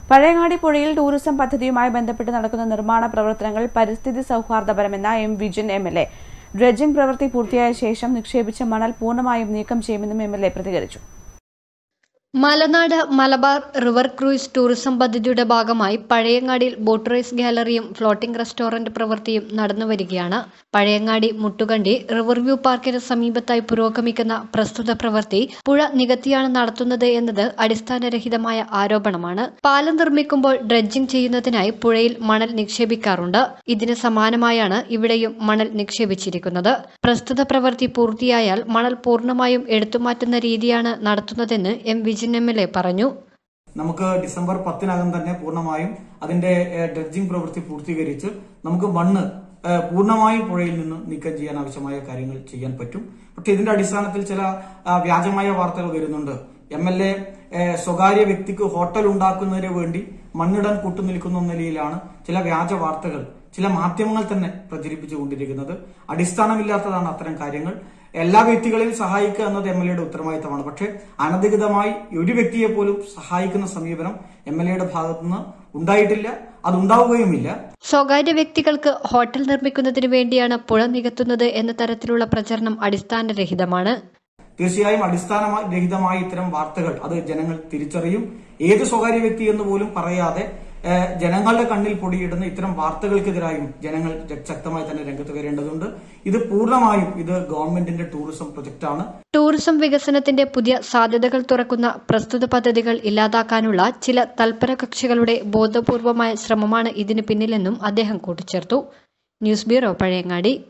പഴയങ്ങാടി പുഴയിൽ ടൂറിസം പദ്ധതിയുമായി ബന്ധപ്പെട്ട് നടക്കുന്ന നിർമ്മാണ പ്രവർത്തനങ്ങൾ പരിസ്ഥിതി സൗഹാർദ്ദപരമെന്ന M Vijin M L A dredging പ്രവൃത്തി പൂർത്തിയായ ശേഷം നിക്ഷേപിച്ച മണൽ പൂർണ്ണമായും നീക്കം ചെയ്യുമെന്നും എം എൽ എ പ്രതികരിച്ചു Malanad Malabar river cruise tourism പദ്ധതിയുടെ ഭാഗമായി പഴയങ്ങാടിയിൽ ബോട്ട് റേസ് ഗാലറിയും ഫ്ലോട്ടിംഗ് റെസ്റ്റോറന്റ് പ്രവൃത്തിയും നടന്നുവരികയാണ് പഴയങ്ങാടി മുട്ടുകണ്ടി റിവർ വ്യൂ പാർക്കിന് സമീപത്തായി പുരോഗമിക്കുന്ന പ്രസ്തുത പ്രവൃത്തി പുഴ നികത്തിയാണ് നടത്തുന്നത് എന്നത് അടിസ്ഥാനരഹിതമായ ആരോപണമാണ് പാലം നിർമ്മിക്കുമ്പോൾ ഡ്രഡ്ജിംഗ് ചെയ്യുന്നതിനായി പുഴയിൽ മണൽ നിക്ഷേപിക്കാറുണ്ട് ഇതിന് സമാനമായാണ് ഇവിടെയും മണൽ നിക്ഷേപിച്ചിരിക്കുന്നത് പ്രസ്തുത പ്രവൃത്തി പൂർത്തിയായാൽ മണൽ പൂർണ്ണമായും എടുത്തുമാറ്റുന്ന രീതിയാണ് നടത്തുന്നതെന്ന് M Vijin M L A പറഞ്ഞു നമുക്ക് ഡിസംബർ പത്തിനകം തന്നെ പൂർണ്ണമായും അതിന്റെ ഏഹ്, ഡ്രഡ്ജിംഗ് പ്രവൃത്തി പൂർത്തീകരിച്ച് നമുക്ക് മണ്ണ് ഏഹ്, പൂർണ്ണമായും പുഴയിൽ നിന്ന് നീക്കം ചെയ്യാൻ ആവശ്യമായ കാര്യങ്ങൾ ചെയ്യാൻ പറ്റും പക്ഷെ ഇതിന്റെ അടിസ്ഥാനത്തിൽ ചില ആ, വ്യാജമായ വാർത്തകൾ വരുന്നുണ്ട് എം എൽ എ സ്വകാര്യ വ്യക്തിക്ക് ഹോട്ടൽ ഉണ്ടാക്കുന്നതിന് വേണ്ടി മണ്ണിടാൻ കൂട്ടുനിൽക്കുന്ന നിലയിലാണ് ചില വ്യാജ വാർത്തകൾ ചില മാധ്യമങ്ങൾ തന്നെ പ്രചരിപ്പിച്ചുകൊണ്ടിരിക്കുന്നത് അടിസ്ഥാനമില്ലാത്തതാണ് അത്തരം കാര്യങ്ങൾ എല്ലാ വ്യക്തികളെയും സഹായിക്കുക എന്നത് എം എൽ എയുടെ ഉത്തരവാദിത്തമാണ് പക്ഷേ അനധികൃതമായി ഒരു വ്യക്തിയെ പോലും സഹായിക്കുന്ന സമീപനം എം എൽ എയുടെ ഭാഗത്തുനിന്ന് ഉണ്ടായിട്ടില്ല അത് ഉണ്ടാവുകയുമില്ല സ്വകാര്യ വ്യക്തികൾക്ക് ഹോട്ടൽ നിർമ്മിക്കുന്നതിന് വേണ്ടിയാണ് പുഴ നികത്തുന്നത് എന്ന തരത്തിലുള്ള പ്രചരണം അടിസ്ഥാനരഹിതമാണ് തീർച്ചയായും അടിസ്ഥാനമായി രഹിതമായ ഇത്തരം വാർത്തകൾ അത് ജനങ്ങൾ തിരിച്ചറിയും ഏത് സ്വകാര്യ വ്യക്തി എന്ന് പോലും പറയാതെ ഏഹ്, ജനങ്ങളുടെ കണ്ണിൽ പൊടിയിടുന്ന ഇത്തരം വാർത്തകൾക്കെതിരായും ജനങ്ങൾ ശക്തമായി തന്നെ രംഗത്ത് വരേണ്ടതുണ്ട് ഇത് പൂർണ്ണമായും ഇത് ഗവൺമെന്റിന്റെ ടൂറിസം പ്രൊജക്ടാണ് ടൂറിസം വികസനത്തിന്റെ പുതിയ സാധ്യതകൾ തുറക്കുന്ന പ്രസ്തുത പദ്ധതികൾ ഇല്ലാതാക്കാനുള്ള ചില തൽപര കക്ഷികളുടെ ബോധപൂർവമായ ശ്രമമാണ് ഇതിന് പിന്നിലെന്നും അദ്ദേഹം കൂട്ടിച്ചേർത്തു ന്യൂസ് ബ്യൂറോ പഴയങ്ങാടി